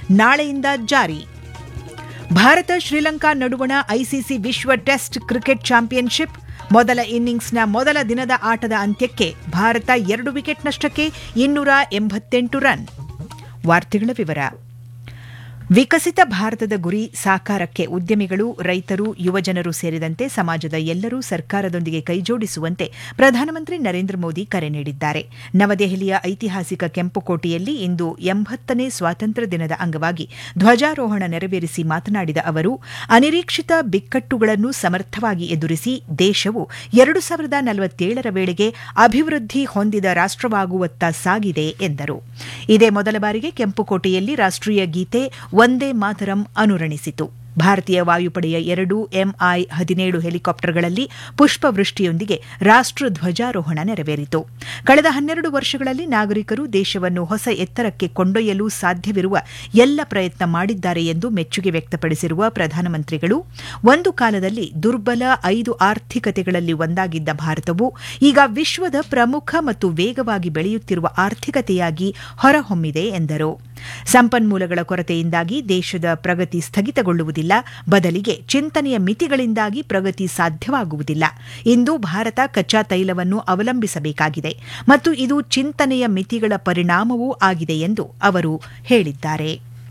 ನಾಳೆಯಿಂದ ಜಾರಿ ಭಾರತ ಶ್ರೀಲಂಕಾ ನಡುವಣ ಐಸಿಸಿ ವಿಶ್ವ ಟೆಸ್ಟ್ ಕ್ರಿಕೆಟ್ ಚಾಂಪಿಯನ್ಶಿಪ್ ಮೊದಲ ಇನ್ನಿಂಗ್ಸ್ನ ಮೊದಲ ದಿನದ ಆಟದ ಅಂತ್ಯಕ್ಕೆ ಭಾರತ ಎರಡು ವಿಕೆಟ್ ನಷ್ಟಕ್ಕೆ ಇನ್ನೂರ ಎಂಬತ್ತೆಂಟು ರನ್ ವಾರ್ತೆಗಳ ವಿವರ ವಿಕಸಿತ ಭಾರತದ ಗುರಿ ಸಾಕಾರಕ್ಕೆ ಉದ್ಯಮಿಗಳು ರೈತರು ಯುವಜನರು ಸೇರಿದಂತೆ ಸಮಾಜದ ಎಲ್ಲರೂ ಸರ್ಕಾರದೊಂದಿಗೆ ಕೈಜೋಡಿಸುವಂತೆ ಪ್ರಧಾನಮಂತ್ರಿ ನರೇಂದ್ರ ಮೋದಿ ಕರೆ ನೀಡಿದ್ದಾರೆ ನವದೆಹಲಿಯ ಐತಿಹಾಸಿಕ ಕೆಂಪುಕೋಟೆಯಲ್ಲಿ ಇಂದು ಎಂಬತ್ತನೇ ಸ್ವಾತಂತ್ರ್ಯ ದಿನದ ಅಂಗವಾಗಿ ಧ್ವಜಾರೋಹಣ ನೆರವೇರಿಸಿ ಮಾತನಾಡಿದ ಅವರು ಅನಿರೀಕ್ಷಿತ ಬಿಕ್ಕಟ್ಟುಗಳನ್ನು ಸಮರ್ಥವಾಗಿ ಎದುರಿಸಿ ದೇಶವು ಎರಡು ಸಾವಿರದ ನಲವತ್ತೇಳರ ವೇಳೆಗೆ ಅಭಿವೃದ್ಧಿ ಹೊಂದಿದ ರಾಷ್ಟವಾಗುವತ್ತ ಸಾಗಿದೆ ಎಂದರು ಇದೇ ಮೊದಲ ಬಾರಿಗೆ ಕೆಂಪುಕೋಟೆಯಲ್ಲಿ ರಾಷ್ಟೀಯ ಗೀತೆ ಒಂದೇ ಮಾತರಂ ಅನುರಣಿಸಿತು ಭಾರತೀಯ ವಾಯುಪಡೆಯ ಎರಡು ಎಂಐ ಹದಿನೇಳು ಹೆಲಿಕಾಪ್ಟರ್ಗಳಲ್ಲಿ ಪುಷ್ಪವೃಷ್ಟಿಯೊಂದಿಗೆ ರಾಷ್ಟ್ರ ಧ್ವಜಾರೋಹಣ ನೆರವೇರಿತು ಕಳೆದ ಹನ್ನೆರಡು ವರ್ಷಗಳಲ್ಲಿ ನಾಗರಿಕರು ದೇಶವನ್ನು ಹೊಸ ಎತ್ತರಕ್ಕೆ ಕೊಂಡೊಯ್ಯಲು ಸಾಧ್ಯವಿರುವ ಎಲ್ಲ ಪ್ರಯತ್ನ ಮಾಡಿದ್ದಾರೆ ಎಂದು ಮೆಚ್ಚುಗೆ ವ್ಯಕ್ತಪಡಿಸಿರುವ ಪ್ರಧಾನಮಂತ್ರಿಗಳು ಒಂದು ಕಾಲದಲ್ಲಿ ದುರ್ಬಲ ಐದು ಆರ್ಥಿಕತೆಗಳಲ್ಲಿ ಒಂದಾಗಿದ್ದ ಭಾರತವು ಈಗ ವಿಶ್ವದ ಪ್ರಮುಖ ಮತ್ತು ವೇಗವಾಗಿ ಬೆಳೆಯುತ್ತಿರುವ ಆರ್ಥಿಕತೆಯಾಗಿ ಹೊರಹೊಮ್ಮಿದೆ ಎಂದರು ಸಂಪನ್ಮೂಲಗಳ ಕೊರತೆಯಿಂದಾಗಿ ದೇಶದ ಪ್ರಗತಿ ಸ್ಥಗಿತಗೊಳ್ಳುವುದಿಲ್ಲ ಬದಲಿಗೆ ಚಿಂತನೆಯ ಮಿತಿಗಳಿಂದಾಗಿ ಪ್ರಗತಿ ಸಾಧ್ಯವಾಗುವುದಿಲ್ಲ ಇಂದು ಭಾರತ ಕಚ್ಚಾ ತೈಲವನ್ನು ಅವಲಂಬಿಸಬೇಕಾಗಿದೆ ಮತ್ತು ಇದು ಚಿಂತನೆಯ ಮಿತಿಗಳ ಪರಿಣಾಮವೂ ಆಗಿದೆ ಎಂದು ಅವರು ಹೇಳಿದ್ದಾರೆ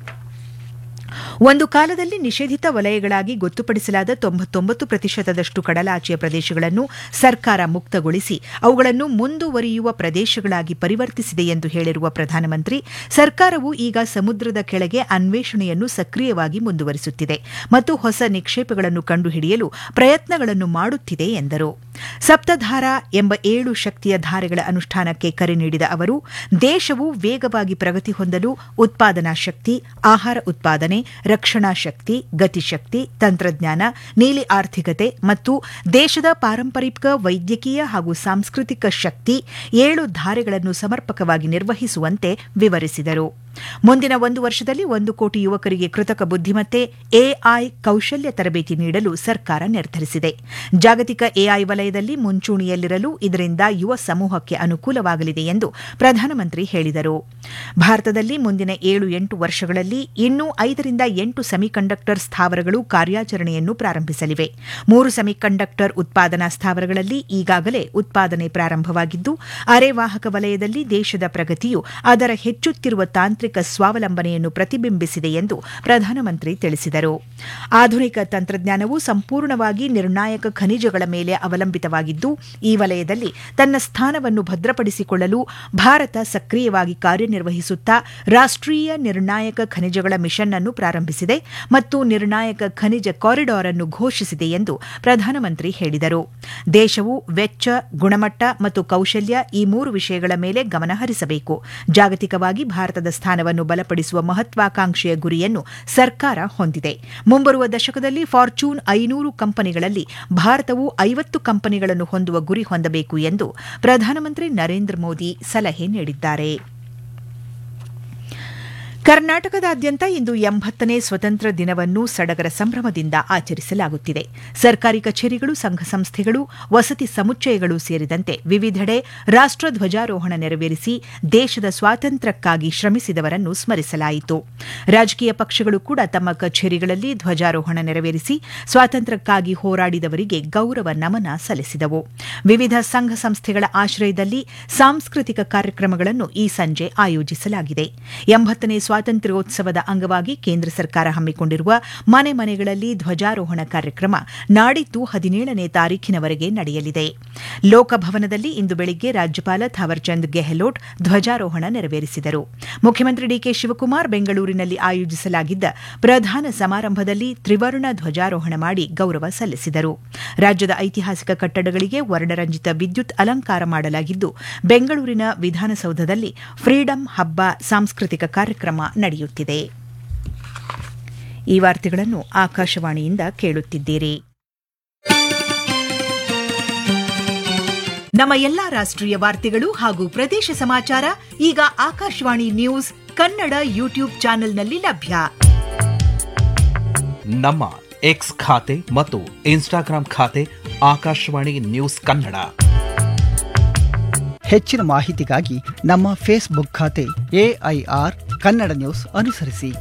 ಒಂದು ಕಾಲದಲ್ಲಿ ನಿಷೇಧಿತ ವಲಯಗಳಾಗಿ ಗೊತ್ತುಪಡಿಸಲಾದ ತೊಂಬತ್ತೊಂಬತ್ತು ಪ್ರತಿಶತದಷ್ಟು ಕಡಲಾಚೆಯ ಪ್ರದೇಶಗಳನ್ನು ಸರ್ಕಾರ ಮುಕ್ತಗೊಳಿಸಿ ಅವುಗಳನ್ನು ಮುಂದುವರಿಯುವ ಪ್ರದೇಶಗಳಾಗಿ ಪರಿವರ್ತಿಸಿದೆ ಎಂದು ಹೇಳಿರುವ ಪ್ರಧಾನಮಂತ್ರಿ ಸರ್ಕಾರವು ಈಗ ಸಮುದ್ರದ ಕೆಳಗೆ ಅನ್ವೇಷಣೆಯನ್ನು ಸಕ್ರಿಯವಾಗಿ ಮುಂದುವರಿಸುತ್ತಿದೆ ಮತ್ತು ಹೊಸ ನಿಕ್ಷೇಪಗಳನ್ನು ಕಂಡುಹಿಡಿಯಲು ಪ್ರಯತ್ನಗಳನ್ನು ಮಾಡುತ್ತಿದೆ ಎಂದರು ಸಪ್ತಧಾರ ಎಂಬ ಏಳು ಶಕ್ತಿಯ ಧಾರೆಗಳ ಅನುಷ್ಠಾನಕ್ಕೆ ಕರೆ ನೀಡಿದ ಅವರು ದೇಶವು ವೇಗವಾಗಿ ಪ್ರಗತಿ ಹೊಂದಲು ಉತ್ಪಾದನಾ ಶಕ್ತಿ ಆಹಾರ ಉತ್ಪಾದನೆ ರಕ್ಷಣಾ ಶಕ್ತಿ ಗತಿಶಕ್ತಿ ತಂತ್ರಜ್ಞಾನ ನೀಲಿ ಆರ್ಥಿಕತೆ ಮತ್ತು ದೇಶದ ಪಾರಂಪರಿಕ ವೈದ್ಯಕೀಯ ಹಾಗೂ ಸಾಂಸ್ಕೃತಿಕ ಶಕ್ತಿ ಏಳು ಧಾರೆಗಳನ್ನು ಸಮರ್ಪಕವಾಗಿ ನಿರ್ವಹಿಸುವಂತೆ ವಿವರಿಸಿದರು ಮುಂದಿನ ಒಂದು ವರ್ಷದಲ್ಲಿ ಒಂದು ಕೋಟಿ ಯುವಕರಿಗೆ ಕೃತಕ ಬುದ್ದಿಮತ್ತೆ ಎಐ ಕೌಶಲ್ಯ ತರಬೇತಿ ನೀಡಲು ಸರ್ಕಾರ ನಿರ್ಧರಿಸಿದೆ ಜಾಗತಿಕ ಎಐ ವಲಯದಲ್ಲಿ ಮುಂಚೂಣಿಯಲ್ಲಿರಲು ಇದರಿಂದ ಯುವ ಸಮೂಹಕ್ಕೆ ಅನುಕೂಲವಾಗಲಿದೆ ಎಂದು ಪ್ರಧಾನಮಂತ್ರಿ ಹೇಳಿದರು ಭಾರತದಲ್ಲಿ ಮುಂದಿನ ಏಳು ಎಂಟು ವರ್ಷಗಳಲ್ಲಿ ಇನ್ನೂ ಐದರಿಂದ ಎಂಟು ಸೆಮಿಕಂಡಕ್ಟರ್ ಸ್ಥಾವರಗಳು ಕಾರ್ಯಾಚರಣೆಯನ್ನು ಪ್ರಾರಂಭಿಸಲಿವೆ ಮೂರು ಸೆಮಿಕಂಡಕ್ಟರ್ ಉತ್ಪಾದನಾ ಸ್ಥಾವರಗಳಲ್ಲಿ ಈಗಾಗಲೇ ಉತ್ಪಾದನೆ ಪ್ರಾರಂಭವಾಗಿದ್ದು ಅರೆವಾಹಕ ವಲಯದಲ್ಲಿ ದೇಶದ ಪ್ರಗತಿಯು ಅದರ ಹೆಚ್ಚುತ್ತಿರುವ ತಾಂತ್ರಿಕ ಸ್ವಾವಲಂಬನೆಯನ್ನು ಪ್ರತಿಬಿಂಬಿಸಿದೆ ಎಂದು ಪ್ರಧಾನಮಂತ್ರಿ ತಿಳಿಸಿದರು ಆಧುನಿಕ ತಂತ್ರಜ್ಞಾನವು ಸಂಪೂರ್ಣವಾಗಿ ನಿರ್ಣಾಯಕ ಖನಿಜಗಳ ಮೇಲೆ ಅವಲಂಬಿತವಾಗಿದ್ದು ಈ ವಲಯದಲ್ಲಿ ತನ್ನ ಸ್ಥಾನವನ್ನು ಭದ್ರಪಡಿಸಿಕೊಳ್ಳಲು ಭಾರತ ಸಕ್ರಿಯವಾಗಿ ಕಾರ್ಯನಿರ್ವಹಿಸುತ್ತಾ ರಾಷ್ಟೀಯ ನಿರ್ಣಾಯಕ ಖನಿಜಗಳ ಮಿಷನ್ ಅನ್ನು ಪ್ರಾರಂಭಿಸಿದೆ ಮತ್ತು ನಿರ್ಣಾಯಕ ಖನಿಜ ಕಾರಿಡಾರ್ ಅನ್ನು ಘೋಷಿಸಿದೆ ಎಂದು ಪ್ರಧಾನಮಂತ್ರಿ ಹೇಳಿದರು ದೇಶವು ವೆಚ್ಚ ಗುಣಮಟ್ಟ ಮತ್ತು ಕೌಶಲ್ಯ ಈ ಮೂರು ವಿಷಯಗಳ ಮೇಲೆ ಗಮನ ಹರಿಸಬೇಕು ಜಾಗತಿಕವಾಗಿ ಭಾರತದ ಸ್ಥಾನವನ್ನು ಬಲಪಡಿಸುವ ಮಹತ್ವಾಕಾಂಕ್ಷೆಯ ಗುರಿಯನ್ನು ಸರ್ಕಾರ ಹೊಂದಿದೆ ಮುಂಬರುವ ದಶಕದಲ್ಲಿ ಫಾರ್ಚೂನ್ ಐನೂರು ಕಂಪನಿಗಳಲ್ಲಿ ಭಾರತವು ಐವತ್ತು ಕಂಪನಿಗಳನ್ನು ಹೊಂದುವ ಗುರಿ ಹೊಂದಬೇಕು ಎಂದು ಪ್ರಧಾನಮಂತ್ರಿ ನರೇಂದ್ರ ಮೋದಿ ಸಲಹೆ ನೀಡಿದ್ದಾರೆ ಕರ್ನಾಟಕದಾದ್ಯಂತ ಇಂದು ಎಂಬತ್ತನೇ ಸ್ವತಂತ್ರ ದಿನವನ್ನು ಸಡಗರ ಸಂಭ್ರಮದಿಂದ ಆಚರಿಸಲಾಗುತ್ತಿದೆ ಸರ್ಕಾರಿ ಕಚೇರಿಗಳು ಸಂಘ ಸಂಸ್ಥೆಗಳು ವಸತಿ ಸಮುಚ್ಚಯಗಳು ಸೇರಿದಂತೆ ವಿವಿಧೆಡೆ ರಾಷ್ಟ ಧ್ವಜಾರೋಹಣ ನೆರವೇರಿಸಿ ದೇಶದ ಸ್ವಾತಂತ್ರ್ಯಕ್ಕಾಗಿ ಶ್ರಮಿಸಿದವರನ್ನು ಸ್ಮರಿಸಲಾಯಿತು ರಾಜಕೀಯ ಪಕ್ಷಗಳು ಕೂಡ ತಮ್ಮ ಕಚೇರಿಗಳಲ್ಲಿ ಧ್ವಜಾರೋಹಣ ನೆರವೇರಿಸಿ ಸ್ವಾತಂತ್ರ್ಯಕ್ಕಾಗಿ ಹೋರಾಡಿದವರಿಗೆ ಗೌರವ ನಮನ ಸಲ್ಲಿಸಿದವು ವಿವಿಧ ಸಂಘ ಸಂಸ್ಥೆಗಳ ಆಶ್ರಯದಲ್ಲಿ ಸಾಂಸ್ಕೃತಿಕ ಕಾರ್ಯಕ್ರಮಗಳನ್ನು ಈ ಸಂಜೆ ಆಯೋಜಿಸಲಾಗಿದೆ ಎಂಬತ್ತನೇ ಸ್ವಾತಂತ್ರ್ಯೋತ್ಸವದ ಅಂಗವಾಗಿ ಕೇಂದ್ರ ಸರ್ಕಾರ ಹಮ್ಮಿಕೊಂಡಿರುವ ಮನೆ ಮನೆಗಳಲ್ಲಿ ಧ್ವಜಾರೋಹಣ ಕಾರ್ಯಕ್ರಮ ನಾಡಿದ್ದು ಹದಿನೇಳನೇ ತಾರೀಖಿನವರೆಗೆ ನಡೆಯಲಿದೆ ಲೋಕಭವನದಲ್ಲಿ ಇಂದು ಬೆಳಿಗ್ಗೆ ರಾಜ್ಯಪಾಲ ಥಾವರ್ಚಂದ್ ಗೆಹ್ಲೋಟ್ ಧ್ವಜಾರೋಹಣ ನೆರವೇರಿಸಿದರು ಮುಖ್ಯಮಂತ್ರಿ ಡಿಕೆ ಶಿವಕುಮಾರ್ ಬೆಂಗಳೂರಿನಲ್ಲಿ ಆಯೋಜಿಸಲಾಗಿದ್ದ ಪ್ರಧಾನ ಸಮಾರಂಭದಲ್ಲಿ ತ್ರಿವರ್ಣ ಧ್ವಜಾರೋಹಣ ಮಾಡಿ ಗೌರವ ಸಲ್ಲಿಸಿದರು ರಾಜ್ಯದ ಐತಿಹಾಸಿಕ ಕಟ್ಟಡಗಳಿಗೆ ವರ್ಣರಂಜಿತ ವಿದ್ಯುತ್ ಅಲಂಕಾರ ಮಾಡಲಾಗಿದ್ದು ಬೆಂಗಳೂರಿನ ವಿಧಾನಸೌಧದಲ್ಲಿ ಫ್ರೀಡಂ ಹಬ್ಬ ಸಾಂಸ್ಕೃತಿಕ ಕಾರ್ಯಕ್ರಮ ನಡೆಯುತ್ತಿದೆ ಈ ವಾರ್ತೆಗಳನ್ನು ಆಕಾಶವಾಣಿಯಿಂದ ಕೇಳುತ್ತಿದ್ದೀರಿ ನಮ್ಮ ಎಲ್ಲಾ ರಾಷ್ಟ್ರೀಯ ವಾರ್ತೆಗಳು ಹಾಗೂ ಪ್ರದೇಶ ಸಮಾಚಾರ ಈಗ ಆಕಾಶವಾಣಿ ನ್ಯೂಸ್ ಕನ್ನಡ ಯೂಟ್ಯೂಬ್ ಚಾನೆಲ್ನಲ್ಲಿ ಲಭ್ಯ ನಮ್ಮ ಎಕ್ಸ್ ಖಾತೆ ಮತ್ತು ಇನ್ಸ್ಟಾಗ್ರಾಂ ಖಾತೆ ಆಕಾಶವಾಣಿ ನ್ಯೂಸ್ ಕನ್ನಡ ಹೆಚ್ಚಿನ ಮಾಹಿತಿಗಾಗಿ ನಮ್ಮ ಫೇಸ್ಬುಕ್ ಖಾತೆ ಎಐಆರ್ ಕನ್ನಡ ನ್ಯೂಸ್ ಅನುಸರಿಸಿ